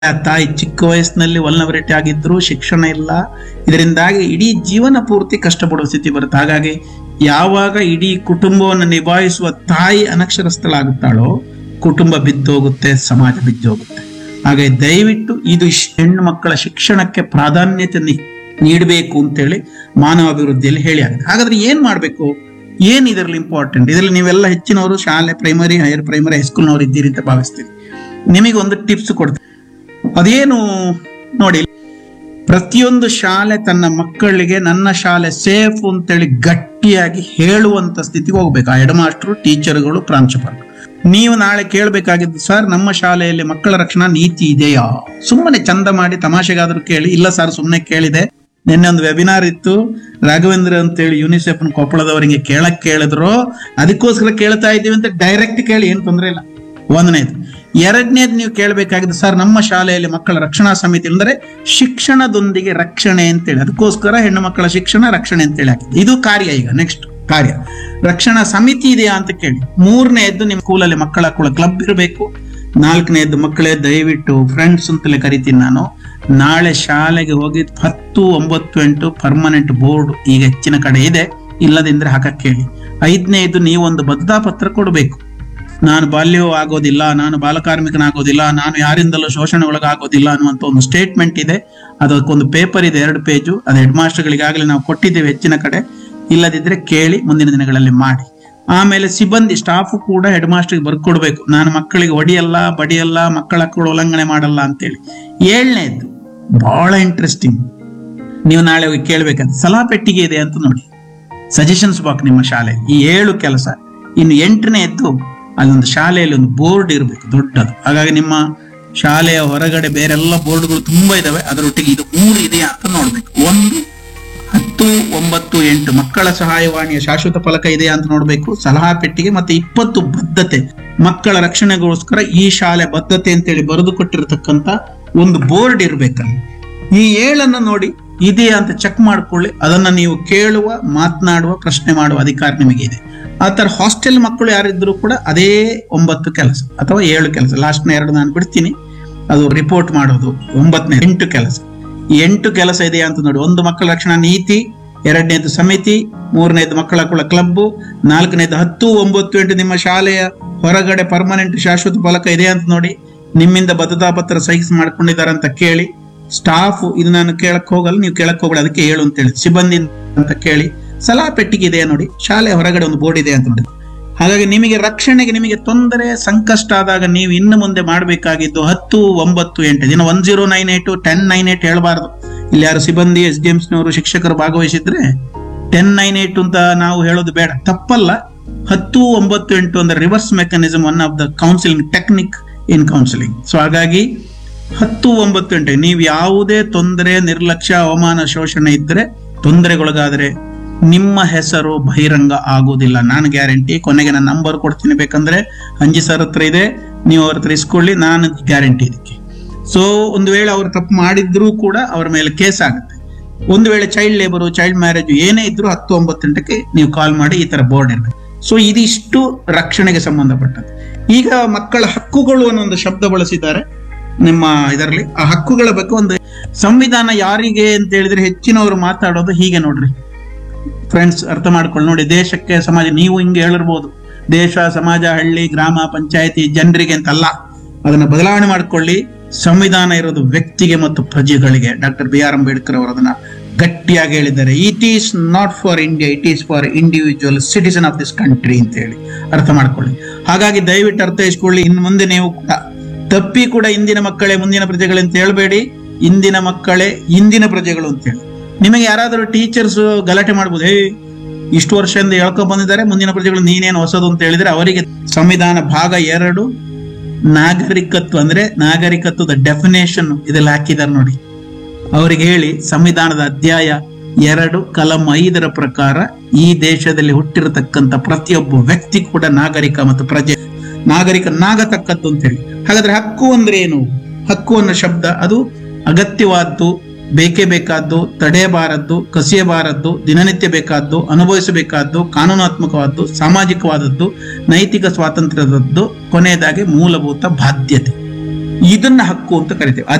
ಆ ತಾಯಿ ಚಿಕ್ಕ ವಯಸ್ಸಿನಲ್ಲಿ ವಲ್ನವರಿಟಿ ಆಗಿದ್ರು ಶಿಕ್ಷಣ ಇಲ್ಲ ಇದರಿಂದಾಗಿ ಇಡೀ ಜೀವನ ಪೂರ್ತಿ ಕಷ್ಟಪಡುವ ಸ್ಥಿತಿ ಬರುತ್ತೆ ಹಾಗಾಗಿ ಯಾವಾಗ ಇಡೀ ಕುಟುಂಬವನ್ನು ನಿಭಾಯಿಸುವ ತಾಯಿ ಅನಕ್ಷರಸ್ಥಳಾಗುತ್ತಾಳೋ ಕುಟುಂಬ ಬಿದ್ದೋಗುತ್ತೆ ಸಮಾಜ ಬಿದ್ದೋಗುತ್ತೆ ಹಾಗಾಗಿ ದಯವಿಟ್ಟು ಇದು ಶ್- ಹೆಣ್ಣು ಮಕ್ಕಳ ಶಿಕ್ಷಣಕ್ಕೆ ಪ್ರಾಧಾನ್ಯತೆ ನೀ- ನೀಡಬೇಕು ಅಂತೇಳಿ ಮಾನವ ಅಭಿವೃದ್ಧಿಯಲ್ಲಿ ಹೇಳಿ ಆಗಿದೆ ಹಾಗಾದ್ರೆ ಏನ್ ಮಾಡ್ಬೇಕು ಏನ್ ಇದರಲ್ಲಿ ಇಂಪಾರ್ಟೆಂಟ್ ಇದರಲ್ಲಿ ನೀವೆಲ್ಲ ಹೆಚ್ಚಿನವರು ಶಾಲೆ ಪ್ರೈಮರಿ ಹೈಯರ್ ಪ್ರೈಮರಿ ಹೈಸ್ಕೂಲ್ನವರು ಇದ್ದೀರಿ ಅಂತ ಭಾವಿಸ್ತೀನಿ ನಿಮಗೆ ಒಂದು ಟಿಪ್ಸ್ ಕೊಡ್ತೀನಿ ಅದೇನು ನೋಡಿ ಪ್ರತಿಯೊಂದು ಶಾಲೆ ತನ್ನ ಮಕ್ಕಳಿಗೆ ನನ್ನ ಶಾಲೆ ಸೇಫ್ ಅಂತೇಳಿ ಗಟ್ಟಿಯಾಗಿ ಹೇಳುವಂತ ಸ್ಥಿತಿಗೆ ಹೋಗ್ಬೇಕು ಆ ಹೆಡ್ ಮಾಸ್ಟರ್ ಟೀಚರ್ಗಳು ಪ್ರಾಂಶುಪಾಲರು ನೀವು ನಾಳೆ ಕೇಳಬೇಕಾಗಿದ್ದು ಸರ್ ನಮ್ಮ ಶಾಲೆಯಲ್ಲಿ ಮಕ್ಕಳ ರಕ್ಷಣಾ ನೀತಿ ಇದೆಯಾ ಸುಮ್ಮನೆ ಚಂದ ಮಾಡಿ ತಮಾಷೆಗಾದ್ರೂ ಕೇಳಿ ಇಲ್ಲ ಸರ್ ಸುಮ್ಮನೆ ಕೇಳಿದೆ ನಿನ್ನೆ ಒಂದು ವೆಬಿನಾರ್ ಇತ್ತು ರಾಘವೇಂದ್ರ ಅಂತೇಳಿ ಯುನಿಸೆಫ್ ಕೊಪ್ಪಳದವರಿಗೆ ಕೇಳಕ್ ಕೇಳಿದ್ರು ಅದಕ್ಕೋಸ್ಕರ ಕೇಳ್ತಾ ಇದ್ದೀವಿ ಅಂತ ಡೈರೆಕ್ಟ್ ಕೇಳಿ ಏನ್ ತೊಂದರೆ ಇಲ್ಲ ಒಂದನೇದು ಎರಡನೇದು ನೀವು ಕೇಳಬೇಕಾಗಿದೆ ಸರ್ ನಮ್ಮ ಶಾಲೆಯಲ್ಲಿ ಮಕ್ಕಳ ರಕ್ಷಣಾ ಸಮಿತಿ ಅಂದ್ರೆ ಶಿಕ್ಷಣದೊಂದಿಗೆ ರಕ್ಷಣೆ ಅಂತೇಳಿ ಅದಕ್ಕೋಸ್ಕರ ಹೆಣ್ಣು ಮಕ್ಕಳ ಶಿಕ್ಷಣ ರಕ್ಷಣೆ ಅಂತೇಳಿ ಹಾಕಿದೆ ಇದು ಕಾರ್ಯ ಈಗ ನೆಕ್ಸ್ಟ್ ಕಾರ್ಯ ರಕ್ಷಣಾ ಸಮಿತಿ ಇದೆಯಾ ಅಂತ ಕೇಳಿ ಮೂರನೇದ್ದು ನಿಮ್ಮ ಸ್ಕೂಲಲ್ಲಿ ಮಕ್ಕಳ ಕುಳ ಕ್ಲಬ್ ಇರಬೇಕು ನಾಲ್ಕನೇದ್ದು ಮಕ್ಕಳೇ ದಯವಿಟ್ಟು ಫ್ರೆಂಡ್ಸ್ ಅಂತಲೇ ಕರಿತೀನಿ ನಾನು ನಾಳೆ ಶಾಲೆಗೆ ಹೋಗಿ ಹತ್ತು ಒಂಬತ್ತು ಎಂಟು ಪರ್ಮನೆಂಟ್ ಬೋರ್ಡ್ ಈಗ ಹೆಚ್ಚಿನ ಕಡೆ ಇದೆ ಇಲ್ಲದಿದ್ರೆ ಹಾಕಕ್ಕೆ ಹೇಳಿ ಐದನೇದು ನೀವೊಂದು ಬದ್ಧತಾ ಪತ್ರ ಕೊಡಬೇಕು ನಾನು ಬಾಲ್ಯವೂ ಆಗೋದಿಲ್ಲ ನಾನು ಬಾಲಕಾರ್ಮಿಕನಾಗೋದಿಲ್ಲ ನಾನು ಯಾರಿಂದಲೂ ಶೋಷಣೆ ಒಳಗಾಗೋದಿಲ್ಲ ಅನ್ನುವಂಥ ಒಂದು ಸ್ಟೇಟ್ಮೆಂಟ್ ಇದೆ ಅದಕ್ಕೊಂದು ಪೇಪರ್ ಇದೆ ಎರಡು ಪೇಜು ಅದು ಹೆಡ್ ಮಾಸ್ಟರ್ಗಳಿಗಾಗಲೇ ನಾವು ಕೊಟ್ಟಿದ್ದೇವೆ ಹೆಚ್ಚಿನ ಕಡೆ ಇಲ್ಲದಿದ್ರೆ ಕೇಳಿ ಮುಂದಿನ ದಿನಗಳಲ್ಲಿ ಮಾಡಿ ಆಮೇಲೆ ಸಿಬ್ಬಂದಿ ಸ್ಟಾಫ್ ಕೂಡ ಹೆಡ್ ಮಾಸ್ಟರ್ಗೆ ಬರ್ಕೊಡ್ಬೇಕು ನಾನು ಮಕ್ಕಳಿಗೆ ಹೊಡಿಯಲ್ಲ ಬಡಿಯಲ್ಲ ಮಕ್ಕಳ ಹಕ್ಕುಗಳು ಉಲ್ಲಂಘನೆ ಮಾಡಲ್ಲ ಅಂತೇಳಿ ಏಳನೇದು ಬಹಳ ಇಂಟ್ರೆಸ್ಟಿಂಗ್ ನೀವು ನಾಳೆ ಹೋಗಿ ಕೇಳ್ಬೇಕಂತ ಸಲಹಾ ಪೆಟ್ಟಿಗೆ ಇದೆ ಅಂತ ನೋಡಿ ಸಜೆಷನ್ಸ್ ಬಾಕ್ ನಿಮ್ಮ ಶಾಲೆ ಈ ಏಳು ಕೆಲಸ ಇನ್ನು ಎಂಟನೇದ್ದು ಅಲ್ಲೊಂದು ಶಾಲೆಯಲ್ಲಿ ಒಂದು ಬೋರ್ಡ್ ಇರಬೇಕು ದೊಡ್ಡದು ಹಾಗಾಗಿ ನಿಮ್ಮ ಶಾಲೆಯ ಹೊರಗಡೆ ಬೇರೆಲ್ಲ ಬೋರ್ಡ್ಗಳು ತುಂಬಾ ಇದಾವೆ ಅದರೊಟ್ಟಿಗೆ ಇದು ಮೂರು ಇದೆಯಾ ಅಂತ ನೋಡ್ಬೇಕು ಒಂದು ಹತ್ತು ಒಂಬತ್ತು ಎಂಟು ಮಕ್ಕಳ ಸಹಾಯವಾಣಿಯ ಶಾಶ್ವತ ಫಲಕ ಇದೆಯಾ ಅಂತ ನೋಡ್ಬೇಕು ಸಲಹಾ ಪೆಟ್ಟಿಗೆ ಮತ್ತೆ ಇಪ್ಪತ್ತು ಬದ್ಧತೆ ಮಕ್ಕಳ ರಕ್ಷಣೆಗೋಸ್ಕರ ಈ ಶಾಲೆ ಬದ್ಧತೆ ಅಂತೇಳಿ ಬರೆದು ಕೊಟ್ಟಿರತಕ್ಕಂತ ಒಂದು ಬೋರ್ಡ್ ಇರ್ಬೇಕಲ್ಲಿ ಈ ಏಳನ್ನ ನೋಡಿ ಇದೆಯಾ ಅಂತ ಚೆಕ್ ಮಾಡ್ಕೊಳ್ಳಿ ಅದನ್ನ ನೀವು ಕೇಳುವ ಮಾತನಾಡುವ ಪ್ರಶ್ನೆ ಮಾಡುವ ಅಧಿಕಾರ ನಿಮಗೆ ಇದೆ ಆ ತರ ಹಾಸ್ಟೆಲ್ ಮಕ್ಕಳು ಯಾರಿದ್ರು ಕೂಡ ಅದೇ ಒಂಬತ್ತು ಕೆಲಸ ಅಥವಾ ಏಳು ಕೆಲಸ ಲಾಸ್ಟ್ನ ಎರಡು ನಾನು ಬಿಡ್ತೀನಿ ಅದು ರಿಪೋರ್ಟ್ ಮಾಡೋದು ಒಂಬತ್ತನೇ ಎಂಟು ಕೆಲಸ ಈ ಎಂಟು ಕೆಲಸ ಇದೆಯಾ ಅಂತ ನೋಡಿ ಒಂದು ಮಕ್ಕಳ ರಕ್ಷಣಾ ನೀತಿ ಎರಡನೇದು ಸಮಿತಿ ಮೂರನೇದು ಮಕ್ಕಳ ಕುಳ ಕ್ಲಬ್ ನಾಲ್ಕನೇದು ಹತ್ತು ಒಂಬತ್ತು ಎಂಟು ನಿಮ್ಮ ಶಾಲೆಯ ಹೊರಗಡೆ ಪರ್ಮನೆಂಟ್ ಶಾಶ್ವತ ಫಲಕ ಇದೆ ಅಂತ ನೋಡಿ ನಿಮ್ಮಿಂದ ಬದ್ಧತಾ ಪತ್ರ ಸೈನ್ಸ್ ಮಾಡ್ಕೊಂಡಿದ್ದಾರೆ ಅಂತ ಕೇಳಿ ಸ್ಟಾಫ್ ಇದು ನಾನು ಕೇಳಕ್ ಹೋಗಲ್ಲ ನೀವು ಕೇಳಕ್ ಹೋಗಲ್ಲ ಅದಕ್ಕೆ ಹೇಳು ಅಂತ ಹೇಳಿ ಸಿಬ್ಬಂದಿ ಅಂತ ಕೇಳಿ ಸಲಹಾ ಪೆಟ್ಟಿಗೆ ಇದೆ ನೋಡಿ ಶಾಲೆ ಹೊರಗಡೆ ಒಂದು ಬೋರ್ಡ್ ಇದೆ ಅಂತ ನೋಡಿ ಹಾಗಾಗಿ ನಿಮಗೆ ರಕ್ಷಣೆಗೆ ನಿಮಗೆ ತೊಂದರೆ ಸಂಕಷ್ಟ ಆದಾಗ ನೀವು ಇನ್ನು ಮುಂದೆ ಮಾಡಬೇಕಾಗಿದ್ದು ಹತ್ತು ಒಂಬತ್ತು ಎಂಟು ದಿನ one zero nine eight ten nine eight ಹೇಳಬಾರ್ದು ಇಲ್ಲಿ ಯಾರು ಸಿಬ್ಬಂದಿ ಎಸ್ ಡಿ ಎಮ್ಸ್ನವರು ಶಿಕ್ಷಕರು ಭಾಗವಹಿಸಿದ್ರೆ ಟೆನ್ ನೈನ್ ಏಟ್ ಅಂತ ನಾವು ಹೇಳೋದು ಬೇಡ ತಪ್ಪಲ್ಲ ಹತ್ತು ಒಂಬತ್ತು ಎಂಟು ಅಂದ್ರೆ reverse mechanism one of the counselling technique in counselling so ಹಾಗಾಗಿ ಹತ್ತು ಒಂಬತ್ತು ಎಂಟು ನೀವು ಯಾವುದೇ ತೊಂದರೆ ನಿರ್ಲಕ್ಷ್ಯ ಅವಮಾನ ಶೋಷಣೆ ಇದ್ರೆ ತೊಂದರೆಗೊಳಗಾದ್ರೆ ನಿಮ್ಮ ಹೆಸರು ಬಹಿರಂಗ ಆಗುವುದಿಲ್ಲ ನಾನು ಗ್ಯಾರಂಟಿ ಕೊನೆಗೆ ನಾನು ನಂಬರ್ ಕೊಡ್ತೀನಿ ಬೇಕಂದ್ರೆ ಅಂಜಿ ಸರ್ ಹತ್ರ ಇದೆ ನೀವು ಅವ್ರ ಹತ್ರ ಇಸ್ಕೊಳ್ಳಿ ನಾನು ಗ್ಯಾರಂಟಿ ಇದಕ್ಕೆ ಸೊ ಒಂದು ವೇಳೆ ಅವರು ತಪ್ಪು ಮಾಡಿದ್ರೂ ಕೂಡ ಅವರ ಮೇಲೆ ಕೇಸ್ ಆಗುತ್ತೆ ಒಂದು ವೇಳೆ ಚೈಲ್ಡ್ ಲೇಬರು ಚೈಲ್ಡ್ ಮ್ಯಾರೇಜ್ ಏನೇ ಇದ್ರೂ ಹತ್ತು ಒಂಬತ್ತು ಗಂಟೆಗೆ ನೀವು ಕಾಲ್ ಮಾಡಿ ಈ ತರ ಬೋರ್ಡ್ ಇರಬೇಕು ಸೊ ಇದಿಷ್ಟು ರಕ್ಷಣೆಗೆ ಸಂಬಂಧಪಟ್ಟದ್ದು ಈಗ ಮಕ್ಕಳ ಹಕ್ಕುಗಳು ಅನ್ನೋ ಒಂದು ಶಬ್ದ ಬಳಸಿದ್ದಾರೆ ನಿಮ್ಮ ಇದರಲ್ಲಿ ಆ ಹಕ್ಕುಗಳ ಬಗ್ಗೆ ಒಂದು ಸಂವಿಧಾನ ಯಾರಿಗೆ ಅಂತ ಹೇಳಿದ್ರೆ ಹೆಚ್ಚಿನವರು ಮಾತಾಡೋದು ಹೀಗೆ ನೋಡ್ರಿ ಫ್ರೆಂಡ್ಸ್ ಅರ್ಥ ಮಾಡ್ಕೊಳ್ಳಿ ನೋಡಿ ದೇಶಕ್ಕೆ ಸಮಾಜ ನೀವು ಹಿಂಗೆ ಹೇಳಿರ್ಬೋದು ದೇಶ ಸಮಾಜ ಹಳ್ಳಿ ಗ್ರಾಮ ಪಂಚಾಯತಿ ಜನರಿಗೆ ಅಂತಲ್ಲ ಅದನ್ನ ಬದಲಾವಣೆ ಮಾಡ್ಕೊಳ್ಳಿ ಸಂವಿಧಾನ ಇರೋದು ವ್ಯಕ್ತಿಗೆ ಮತ್ತು ಪ್ರಜೆಗಳಿಗೆ ಡಾಕ್ಟರ್ ಬಿ ಆರ್ ಅಂಬೇಡ್ಕರ್ ಅವರು ಅದನ್ನ ಗಟ್ಟಿಯಾಗಿ ಹೇಳಿದ್ದಾರೆ it is not for India it is for individual citizen of this country ಅಂತ ಹೇಳಿ ಅರ್ಥ ಮಾಡ್ಕೊಳ್ಳಿ ಹಾಗಾಗಿ ದಯವಿಟ್ಟು ಅರ್ಥೈಸ್ಕೊಳ್ಳಿ ಇನ್ನು ಮುಂದೆ ನೀವು ಕೂಡ ತಪ್ಪಿ ಕೂಡ ಇಂದಿನ ಮಕ್ಕಳೇ ಮುಂದಿನ ಪ್ರಜೆಗಳು ಅಂತ ಹೇಳ್ಬೇಡಿ ಇಂದಿನ ಮಕ್ಕಳೇ ಇಂದಿನ ಪ್ರಜೆಗಳು ಅಂತ ಹೇಳಿ ನಿಮಗೆ ಯಾರಾದರೂ ಟೀಚರ್ಸ್ ಗಲಾಟೆ ಮಾಡ್ಬೋದು ಹೇ ಇಷ್ಟು ವರ್ಷದಿಂದ ಹೇಳ್ಕೊಂಡ್ ಬಂದಿದ್ದಾರೆ ಮುಂದಿನ ಪ್ರಜೆಗಳು ನೀನೇನು ಹೊಸದು ಅಂತ ಹೇಳಿದ್ರೆ ಅವರಿಗೆ ಸಂವಿಧಾನ ಭಾಗ ಎರಡು ನಾಗರಿಕತ್ವ ಅಂದ್ರೆ ನಾಗರಿಕತ್ವದ ಡೆಫಿನೇಷನ್ ಇದೆಲ್ಲ ಹಾಕಿದ್ದಾರೆ ನೋಡಿ ಅವರಿಗೆ ಹೇಳಿ ಸಂವಿಧಾನದ ಅಧ್ಯಾಯ ಎರಡು ಕಲಂ ಐದರ ಪ್ರಕಾರ ಈ ದೇಶದಲ್ಲಿ ಹುಟ್ಟಿರತಕ್ಕಂತ ಪ್ರತಿಯೊಬ್ಬ ವ್ಯಕ್ತಿ ಕೂಡ ನಾಗರಿಕ ಮತ್ತು ಪ್ರಜೆ ನಾಗರಿಕನಾಗತಕ್ಕದ್ದು ಅಂತ ಹೇಳಿ ಹಾಗಾದ್ರೆ ಹಕ್ಕು ಅಂದ್ರೆ ಏನು ಹಕ್ಕು ಅನ್ನೋ ಶಬ್ದ ಅದು ಅಗತ್ಯವಾದ್ದು ಬೇಕೇ ಬೇಕಾದ್ದು ತಡೆಯಬಾರದ್ದು ಕಸಿಯಬಾರದ್ದು ದಿನನಿತ್ಯ ಬೇಕಾದ್ದು ಅನುಭವಿಸಬೇಕಾದ್ದು ಕಾನೂನಾತ್ಮಕವಾದ್ದು ಸಾಮಾಜಿಕವಾದದ್ದು ನೈತಿಕ ಸ್ವಾತಂತ್ರ್ಯದದ್ದು ಕೊನೆಯದಾಗಿ ಮೂಲಭೂತ ಬಾಧ್ಯತೆ ಇದನ್ನ ಹಕ್ಕು ಅಂತ ಕರಿತೇವೆ